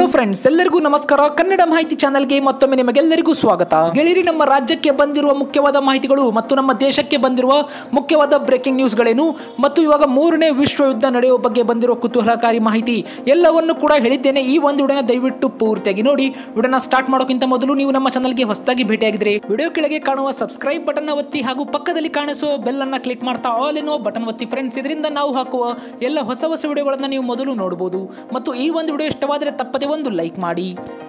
hello friends ಎಲ್ಲರಿಗೂ ನಮಸ್ಕಾರ ಕನ್ನಡ ಮಾಹಿತಿ ಚಾನೆಲ್ಗೆ ಮತ್ತೊಮ್ಮೆ ನಿಮಗೆಲ್ಲರಿಗೂ ಸ್ವಾಗತ ಗೆಳೆಯರಿ ನಮ್ಮ ರಾಜ್ಯಕ್ಕೆ ಬಂದಿರುವ ಮುಖ್ಯವಾದ ಮಾಹಿತಿಗಳು ಮತ್ತು ನಮ್ಮ ದೇಶಕ್ಕೆ ಬಂದಿರುವ ಮುಖ್ಯವಾದ ಬ್ರೇಕಿಂಗ್ ನ್ಯೂಸ್ಗಳೇನು ಮತ್ತು ಇವಾಗ ಮೂರನೇ ವಿಶ್ವ ಯುದ್ಧ ನಡೆಯುವ ಬಗ್ಗೆ ಬಂದಿರುವ ಕುತೂಹಲಕಾರಿ ಮಾಹಿತಿ ಎಲ್ಲವನ್ನು ಕೂಡ ಹೇಳಿದ್ದೇನೆ ಈ ಒಂದು ವಿಡಿಯೋನ ದಯವಿಟ್ಟು ಪೂರ್ತಿಯಾಗಿ ನೋಡಿ ವಿಡಿಯೋನ ಸ್ಟಾರ್ಟ್ ಮಾಡೋಕ್ಕಿಂತ ಮೊದಲು ನೀವು ನಮ್ಮ ಚಾನಲ್ಗೆ ಹೊಸದಾಗಿ ಭೇಟಿಯಾಗಿದ್ರೆ ವಿಡಿಯೋ ಕೆಳಗೆ ಕಾಣುವ ಸಬ್ಸ್ಕ್ರೈಬ್ ಬಟನ್ ಒತ್ತಿ ಹಾಗೂ ಪಕ್ಕದಲ್ಲಿ ಕಾಣಿಸುವ ಬೆಲ್ ಅನ್ನ ಕ್ಲಿಕ್ ಮಾಡ್ತಾ ಆಲ್ ಏನೋ ಬಟನ್ ಒತ್ತಿ ಫ್ರೆಂಡ್ಸ್ ಇದರಿಂದ ನಾವು ಹಾಕುವ ಎಲ್ಲ ಹೊಸ ಹೊಸ ವಿಡಿಯೋಗಳನ್ನ ನೀವು ಮೊದಲು ನೋಡಬಹುದು ಮತ್ತು ಈ ಒಂದು ವಿಡಿಯೋ ಇಷ್ಟವಾದರೆ ತಪ್ಪದೆ ಒಂದು ಲೈಕ್ ಮಾಡಿ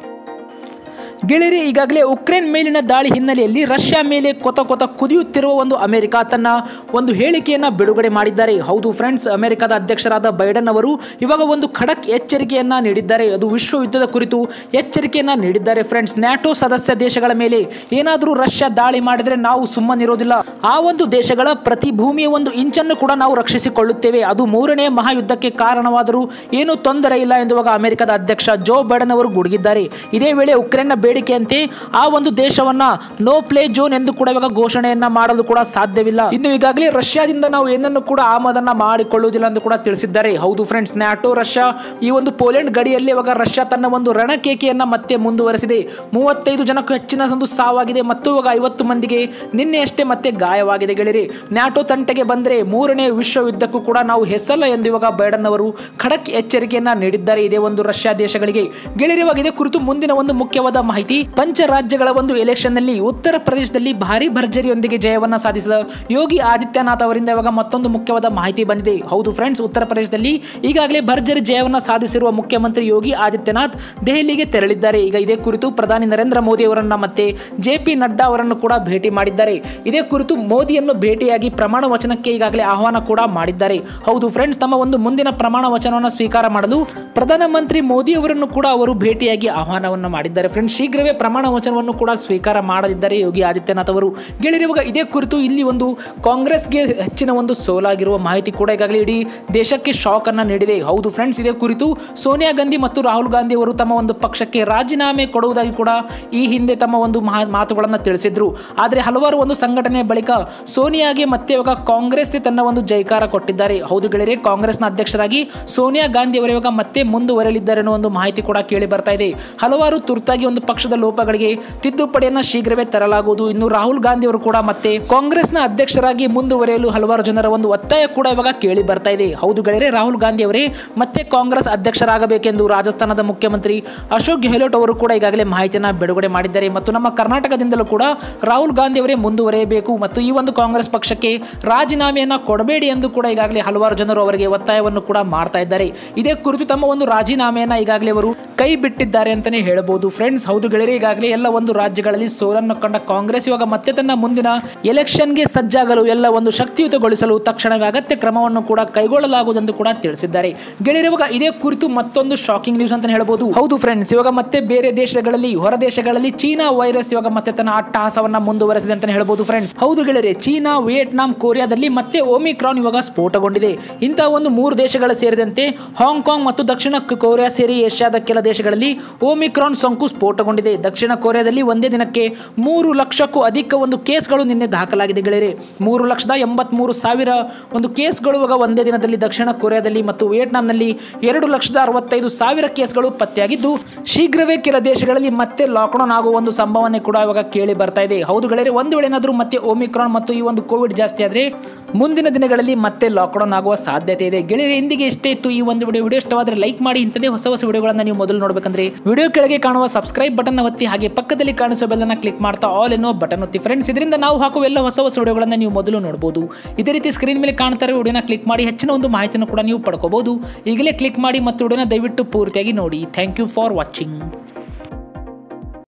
ಗೆಳೆಯರಿ ಈಗಾಗಲೇ ಉಕ್ರೇನ್ ಮೇಲಿನ ದಾಳಿ ಹಿನ್ನೆಲೆಯಲ್ಲಿ ರಷ್ಯಾ ಮೇಲೆ ಕೊತ ಕೊತ ಕುದಿಯುತ್ತಿರುವ ಒಂದು ಅಮೆರಿಕ ತನ್ನ ಒಂದು ಹೇಳಿಕೆಯನ್ನ ಬಿಡುಗಡೆ ಮಾಡಿದ್ದಾರೆ ಹೌದು ಫ್ರೆಂಡ್ಸ್ ಅಮೆರಿಕದ ಅಧ್ಯಕ್ಷರಾದ ಬೈಡನ್ ಅವರು ಇವಾಗ ಒಂದು ಖಡಕ್ ಎಚ್ಚರಿಕೆಯನ್ನ ನೀಡಿದ್ದಾರೆ ಅದು ವಿಶ್ವ ಯುದ್ಧದ ಕುರಿತು ಎಚ್ಚರಿಕೆಯನ್ನ ನೀಡಿದ್ದಾರೆ ಫ್ರೆಂಡ್ಸ್ ನ್ಯಾಟೋ ಸದಸ್ಯ ದೇಶಗಳ ಮೇಲೆ ಏನಾದರೂ ರಷ್ಯಾ ದಾಳಿ ಮಾಡಿದರೆ ನಾವು ಸುಮ್ಮನಿರೋದಿಲ್ಲ ಆ ಒಂದು ದೇಶಗಳ ಪ್ರತಿ ಭೂಮಿಯ ಒಂದು ಇಂಚನ್ನು ಕೂಡ ನಾವು ರಕ್ಷಿಸಿಕೊಳ್ಳುತ್ತೇವೆ ಅದು ಮೂರನೇ ಮಹಾಯುದ್ಧಕ್ಕೆ ಕಾರಣವಾದರೂ ಏನೂ ತೊಂದರೆ ಇಲ್ಲ ಎಂದು ಇವಾಗ ಅಮೆರಿಕದ ಅಧ್ಯಕ್ಷ ಜೋ ಬೈಡನ್ ಅವರು ಗುಡುಗಿದ್ದಾರೆ ಇದೇ ವೇಳೆ ಉಕ್ರೇನ್ನ ಬೇಡಿಕೆಯಂತೆ ಆ ಒಂದು ದೇಶವನ್ನ ನೋ ಪ್ಲೇ ಜೋನ್ ಎಂದು ಕೂಡ ಇವಾಗ ಘೋಷಣೆಯನ್ನ ಮಾಡಲು ಕೂಡ ಸಾಧ್ಯವಿಲ್ಲ ಇನ್ನು ಈಗಾಗಲೇ ರಷ್ಯಾದಿಂದ ನಾವು ಏನನ್ನು ಕೂಡ ಆಮದನ್ನ ಮಾಡಿಕೊಳ್ಳುವುದಿಲ್ಲ ಎಂದು ಕೂಡ ತಿಳಿಸಿದ್ದಾರೆ ಹೌದು ಫ್ರೆಂಡ್ಸ್ ನ್ಯಾಟೋ ರಷ್ಯಾ ಈ ಒಂದು ಪೋಲೆಂಡ್ ಗಡಿಯಲ್ಲಿ ಇವಾಗ ರಷ್ಯಾ ತನ್ನ ಒಂದು ರಣಕೇಕೆಯನ್ನ ಮತ್ತೆ ಮುಂದುವರೆಸಿದೆ ಮೂವತ್ತೈದು ಜನಕ್ಕೂ ಹೆಚ್ಚಿನ ಒಂದು ಸಾವಾಗಿದೆ ಮತ್ತು ಇವಾಗ ಐವತ್ತು ಮಂದಿಗೆ ನಿನ್ನೆಯಷ್ಟೇ ಮತ್ತೆ ಗಾಯವಾಗಿದೆ ಗೆಳೆಯರಿ ನ್ಯಾಟೋ ತಂಟೆಗೆ ಬಂದರೆ ಮೂರನೇ ವಿಶ್ವ ಯುದ್ಧಕ್ಕೂ ಕೂಡ ನಾವು ಹೆಸಲ್ಲ ಎಂದು ಇವಾಗ ಬೈಡನ್ ಅವರು ಖಡಕ್ ಎಚ್ಚರಿಕೆಯನ್ನ ನೀಡಿದ್ದಾರೆ ಇದೇ ಒಂದು ರಷ್ಯಾ ದೇಶಗಳಿಗೆ ಗೆಳೆಯರಿ ಇವಾಗ ಇದೇ ಕುರಿತು ಮುಂದಿನ ಒಂದು ಮುಖ್ಯವಾದ ಮಾಹಿತಿ ಪಂಚ ರಾಜ್ಯಗಳ ಒಂದು ಎಲೆಕ್ಷನ್ ನಲ್ಲಿ ಉತ್ತರ ಪ್ರದೇಶದಲ್ಲಿ ಭಾರಿ ಭರ್ಜರಿಯೊಂದಿಗೆ ಜಯವನ್ನ ಸಾಧಿಸಿದ ಯೋಗಿ ಆದಿತ್ಯನಾಥ್ ಅವರಿಂದ ಇವಾಗ ಮತ್ತೊಂದು ಮುಖ್ಯವಾದ ಮಾಹಿತಿ ಬಂದಿದೆ ಹೌದು ಫ್ರೆಂಡ್ಸ್ ಉತ್ತರ ಪ್ರದೇಶದಲ್ಲಿ ಈಗಾಗಲೇ ಭರ್ಜರಿ ಜಯವನ್ನ ಸಾಧಿಸಿರುವ ಮುಖ್ಯಮಂತ್ರಿ ಯೋಗಿ ಆದಿತ್ಯನಾಥ್ ದೆಹಲಿಗೆ ತೆರಳಿದ್ದಾರೆ ಈಗ ಇದೇ ಕುರಿತು ಪ್ರಧಾನಿ ನರೇಂದ್ರ ಮೋದಿ ಅವರನ್ನ ಮತ್ತೆ ಜೆ ಪಿ ನಡ್ಡಾ ಅವರನ್ನು ಕೂಡ ಭೇಟಿ ಮಾಡಿದ್ದಾರೆ ಇದೇ ಕುರಿತು ಮೋದಿಯನ್ನು ಭೇಟಿಯಾಗಿ ಪ್ರಮಾಣ ವಚನಕ್ಕೆ ಈಗಾಗಲೇ ಆಹ್ವಾನ ಕೂಡ ಮಾಡಿದ್ದಾರೆ ಹೌದು ಫ್ರೆಂಡ್ಸ್ ತಮ್ಮ ಒಂದು ಮುಂದಿನ ಪ್ರಮಾಣ ವಚನವನ್ನು ಸ್ವೀಕಾರ ಮಾಡಲು ಪ್ರಧಾನಮಂತ್ರಿ ಮೋದಿ ಅವರನ್ನು ಕೂಡ ಅವರು ಭೇಟಿಯಾಗಿ ಆಹ್ವಾನವನ್ನು ಮಾಡಿದ್ದಾರೆ ಫ್ರೆಂಡ್ಸ್ ಶೀಘ್ರವೇ ಪ್ರಮಾಣ ವಚನವನ್ನು ಕೂಡ ಸ್ವೀಕಾರ ಮಾಡಲಿದ್ದಾರೆ ಯೋಗಿ ಆದಿತ್ಯನಾಥ್ ಅವರು ಗೆಳೆಯರಿವಾಗ ಇದೇ ಕುರಿತು ಇಲ್ಲಿ ಒಂದು ಕಾಂಗ್ರೆಸ್ಗೆ ಹೆಚ್ಚಿನ ಒಂದು ಸೋಲಾಗಿರುವ ಮಾಹಿತಿ ಕೂಡ ಈಗಾಗಲೇ ಇಡೀ ದೇಶಕ್ಕೆ ಶಾಕ್ ಅನ್ನ ನೀಡಿದೆ ಹೌದು ಫ್ರೆಂಡ್ಸ್ ಇದೇ ಕುರಿತು ಸೋನಿಯಾ ಗಾಂಧಿ ಮತ್ತು ರಾಹುಲ್ ಗಾಂಧಿ ಅವರು ತಮ್ಮ ಒಂದು ಪಕ್ಷಕ್ಕೆ ರಾಜೀನಾಮೆ ಕೊಡುವುದಾಗಿ ಕೂಡ ಈ ಹಿಂದೆ ತಮ್ಮ ಒಂದು ಮಹಾ- ಮಾತುಗಳನ್ನು ತಿಳಿಸಿದ್ರು ಆದರೆ ಹಲವಾರು ಒಂದು ಸಂಘಟನೆ ಬಳಿಕ ಸೋನಿಯಾಗೆ ಮತ್ತೆ ಇವಾಗ ಕಾಂಗ್ರೆಸ್ ತನ್ನ ಒಂದು ಜೈಕಾರ ಕೊಟ್ಟಿದ್ದಾರೆ ಹೌದು ಗೆಳೆಯರೆ ಕಾಂಗ್ರೆಸ್ನ ಅಧ್ಯಕ್ಷರಾಗಿ ಸೋನಿಯಾ ಗಾಂಧಿ ಅವರು ಇವಾಗ ಮತ್ತೆ ಮುಂದುವರೆಯಲಿದ್ದಾರೆ ಅನ್ನೋ ಒಂದು ಮಾಹಿತಿ ಕೂಡ ಕೇಳಿ ಬರ್ತಾ ಇದೆ ಹಲವಾರು ತುರ್ತಾಗಿ ಒಂದು ಪಕ್ಷದ ಲೋಪಗಳಿಗೆ ತಿದ್ದುಪಡಿಯನ್ನ ಶೀಘ್ರವೇ ತರಲಾಗುವುದು ಇನ್ನು ರಾಹುಲ್ ಗಾಂಧಿ ಅವರು ಕೂಡ ಮತ್ತೆ ಕಾಂಗ್ರೆಸ್ನ ಅಧ್ಯಕ್ಷರಾಗಿ ಮುಂದುವರಿಯಲು ಹಲವಾರು ಜನರ ಒಂದು ಒತ್ತಾಯ ಕೂಡ ಇವಾಗ ಕೇಳಿ ಬರ್ತಾ ಇದೆ ಹೌದು ಗೆಳೆಯರೆ ರಾಹುಲ್ ಗಾಂಧಿ ಅವರೇ ಮತ್ತೆ ಕಾಂಗ್ರೆಸ್ ಅಧ್ಯಕ್ಷರಾಗಬೇಕೆಂದು ರಾಜಸ್ಥಾನದ ಮುಖ್ಯಮಂತ್ರಿ ಅಶೋಕ್ ಗೆಹ್ಲೋಟ್ ಅವರು ಕೂಡ ಈಗಾಗಲೇ ಮಾಹಿತಿಯನ್ನು ಬಿಡುಗಡೆ ಮಾಡಿದ್ದಾರೆ ಮತ್ತು ನಮ್ಮ ಕರ್ನಾಟಕದಿಂದಲೂ ಕೂಡ ರಾಹುಲ್ ಗಾಂಧಿ ಅವರೇ ಮುಂದುವರಿಯಬೇಕು ಮತ್ತು ಈ ಒಂದು ಕಾಂಗ್ರೆಸ್ ಪಕ್ಷಕ್ಕೆ ರಾಜೀನಾಮೆಯನ್ನ ಕೊಡಬೇಡಿ ಎಂದು ಕೂಡ ಈಗಾಗಲೇ ಹಲವಾರು ಜನರು ಅವರಿಗೆ ಒತ್ತಾಯವನ್ನು ಕೂಡ ಮಾಡ್ತಾ ಇದ್ದಾರೆ ಇದೇ ಕುರಿತು ತಮ್ಮ ಒಂದು ರಾಜೀನಾಮೆಯನ್ನ ಈಗಾಗಲೇ ಅವರು ಕೈ ಬಿಟ್ಟಿದ್ದಾರೆ ಅಂತಾನೆ ಹೇಳಬಹುದು ಫ್ರೆಂಡ್ಸ್ ಹೌದು ಗೆಳೆಯರೆ ಈಗಾಗಲೇ ಎಲ್ಲ ಒಂದು ರಾಜ್ಯಗಳಲ್ಲಿ ಸೋಲನ್ನು ಕಂಡ ಕಾಂಗ್ರೆಸ್ ಇವಾಗ ಮತ್ತೆ ತನ್ನ ಮುಂದಿನ ಎಲೆಕ್ಷನ್ಗೆ ಸಜ್ಜಾಗಲು ಎಲ್ಲ ಒಂದು ಶಕ್ತಿಯುತಗೊಳಿಸಲು ತಕ್ಷಣವೇ ಅಗತ್ಯ ಕ್ರಮವನ್ನು ಕೂಡ ಕೈಗೊಳ್ಳಲಾಗುವುದೆಂದು ಕೂಡ ತಿಳಿಸಿದ್ದಾರೆ ಗೆಳೆಯರು ಇವಾಗ ಇದೇ ಕುರಿತು ಮತ್ತೊಂದು ಶಾಕಿಂಗ್ ನ್ಯೂಸ್ ಅಂತ ಹೇಳ್ಬೋದು ಹೌದು ಫ್ರೆಂಡ್ಸ್ ಇವಾಗ ಮತ್ತೆ ಬೇರೆ ದೇಶಗಳಲ್ಲಿ ಹೊರ ದೇಶಗಳಲ್ಲಿ ಚೀನಾ ವೈರಸ್ ಇವಾಗ ಮತ್ತೆ ತನ್ನ ಅಟ್ಟಹಾಸವನ್ನ ಮುಂದುವರೆಸಿದೆ ಅಂತ ಹೇಳ್ಬೋದು ಫ್ರೆಂಡ್ಸ್ ಹೌದು ಗೆಳೆಯರೆ ಚೀನಾ ವಿಯೆಟ್ನಾಂ ಕೊರಿಯಾದಲ್ಲಿ ಮತ್ತೆ ಓಮಿಕ್ರಾನ್ ಇವಾಗ ಸ್ಫೋಟಗೊಂಡಿದೆ ಇಂತಹ ಒಂದು ಮೂರು ದೇಶಗಳ ಸೇರಿದಂತೆ ಹಾಂಗ್ಕಾಂಗ್ ಮತ್ತು ದಕ್ಷಿಣ ಕೊರಿಯಾ ಸೇರಿ ಏಷ್ಯಾದ ಕೆಲ ದೇಶಗಳಲ್ಲಿ ಓಮಿಕ್ರಾನ್ ಸೋಂಕು ಸ್ಫೋಟಗೊಂಡಿದೆ ದಕ್ಷಿಣ ಕೊರಿಯಾದಲ್ಲಿ ಒಂದೇ ದಿನಕ್ಕೆ ಮೂರು ಲಕ್ಷಕ್ಕೂ ಅಧಿಕ ಒಂದು ಕೇಸ್ಗಳು ನಿನ್ನೆ ದಾಖಲಾಗಿದೆ ಗೆಳೆಯರೆ ಮೂರು ಲಕ್ಷದ ಎಂಬತ್ಮೂರು ಸಾವಿರ ಒಂದು ಕೇಸ್ಗಳು ಇವಾಗ ಒಂದೇ ದಿನದಲ್ಲಿ ದಕ್ಷಿಣ ಕೊರಿಯಾದಲ್ಲಿ ಮತ್ತು ವಿಯೆಟ್ನಾಂನಲ್ಲಿ ಎರಡು ಲಕ್ಷದ ಅರವತ್ತೈದು ಸಾವಿರ ಕೇಸ್ಗಳು ಪತ್ತೆಯಾಗಿದ್ದು ಶೀಘ್ರವೇ ಕೆಲ ದೇಶಗಳಲ್ಲಿ ಮತ್ತೆ ಲಾಕ್ಡೌನ್ ಆಗುವ ಒಂದು ಸಂಭಾವನೆ ಕೂಡ ಇವಾಗ ಕೇಳಿ ಬರ್ತಾ ಇದೆ ಹೌದು ಗೆಳೆಯರೆ ಒಂದು ವೇಳೆ ಏನಾದರೂ ಮತ್ತೆ ಓಮಿಕ್ರಾನ್ ಮತ್ತು ಈ ಒಂದು ಕೋವಿಡ್ ಜಾಸ್ತಿ ಆದರೆ ಮುಂದಿನ ದಿನಗಳಲ್ಲಿ ಮತ್ತೆ ಲಾಕ್ಡೌನ್ ಆಗುವ ಸಾಧ್ಯತೆ ಇದೆ ಗೆಳೆಯರೆ ಇಂದಿಗೆ ಎಷ್ಟೇ ಇತ್ತು ಈ ಒಂದು ವಿಡಿಯೋ ವಿಡಿಯೋ ಇಷ್ಟವಾದರೆ ಲೈಕ್ ಮಾಡಿ ಇಂಥದೇ ಹೊಸ ಹೊಸ ವಿಡಿಯೋಗಳನ್ನು ನೀವು ಮೊದಲು ನೋಡಬೇಕಂದ್ರೆ ವಿಡಿಯೋ ಕೆಳಗೆ ಕಾಣುವ ಸಬ್ಸ್ಕ್ರೈಬ್ ಬಟನ್ ಒತ್ತಿ ಹಾಗೆ ಪಕ್ಕದಲ್ಲಿ ಕಾಣಿಸುವ ಬೆಲ್ಲನ್ನು ಕ್ಲಿಕ್ ಮಾಡ್ತಾ ಆಲ್ ಎನ್ನುವ ಬಟನ್ ಒತ್ತಿ ಫ್ರೆಂಡ್ಸ್ ಇದರಿಂದ ನಾವು ಹಾಕುವ ಎಲ್ಲ ಹೊಸ ಹೊಸ ವಿಡಿಯೋಗಳನ್ನು ನೀವು ಮೊದಲು ನೋಡಬಹುದು ಇದೇ ರೀತಿ ಸ್ಕ್ರೀನ್ ಮೇಲೆ ಕಾಣ್ತಾರೆ ವಿಡಿಯೋನ ಕ್ಲಿಕ್ ಮಾಡಿ ಹೆಚ್ಚಿನ ಒಂದು ಮಾಹಿತಿಯನ್ನು ಕೂಡ ನೀವು ಪಡ್ಕೋಬಹುದು ಈಗಲೇ ಕ್ಲಿಕ್ ಮಾಡಿ ಮತ್ತು ವಿಡಿಯೋನ ದಯವಿಟ್ಟು ಪೂರ್ತಿಯಾಗಿ ನೋಡಿ ಥ್ಯಾಂಕ್ ಯು ಫಾರ್ ವಾಚಿಂಗ್